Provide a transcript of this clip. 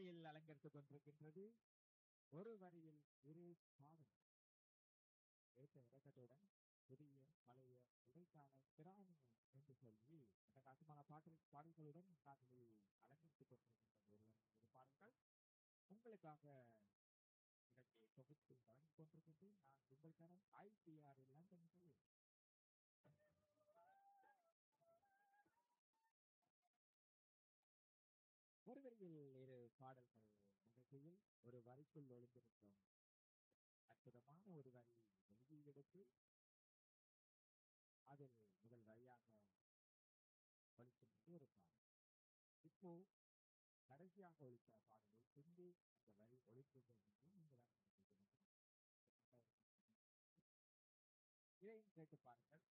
காலையில் அலங்கரித்துக் கொண்டிருக்கின்றது ஒரு வரியில் இரு பாடல் ஏற்ற இறக்கத்துடன் புதிய பழைய இடைக்கால பிராணி என்று சொல்லி அந்த காசுமான பாடல் பாடல்களுடன் காதலை அலங்கரித்துக் கொண்டிருக்கின்றது ஒரு வரியில் இரு பாடல்கள் உங்களுக்காக இன்றைக்கு தொகுத்து வழங்கிக் கொண்டிருக்கின்றது நான் உங்களுக்கான ஐபிஆர் லண்டன் சொல்லி ஒரு வரியில் இரு பாடல்கள் நிகழ்ச்சியில் ஒரு வரிக்குள் ஒளிந்திருக்கும் அற்புதமான ஒரு வரி எழுதி எடுத்து அதில் முதல் வரியாக ஒழிக்கின்றது ஒரு பாடல் இப்போ கடைசியாக ஒழித்த பாடலில் பின்பு அந்த வரி ஒழித்தது என்று நீங்கள் அறிந்திருக்கிறீர்கள். இதையும் கேட்டு பாருங்கள்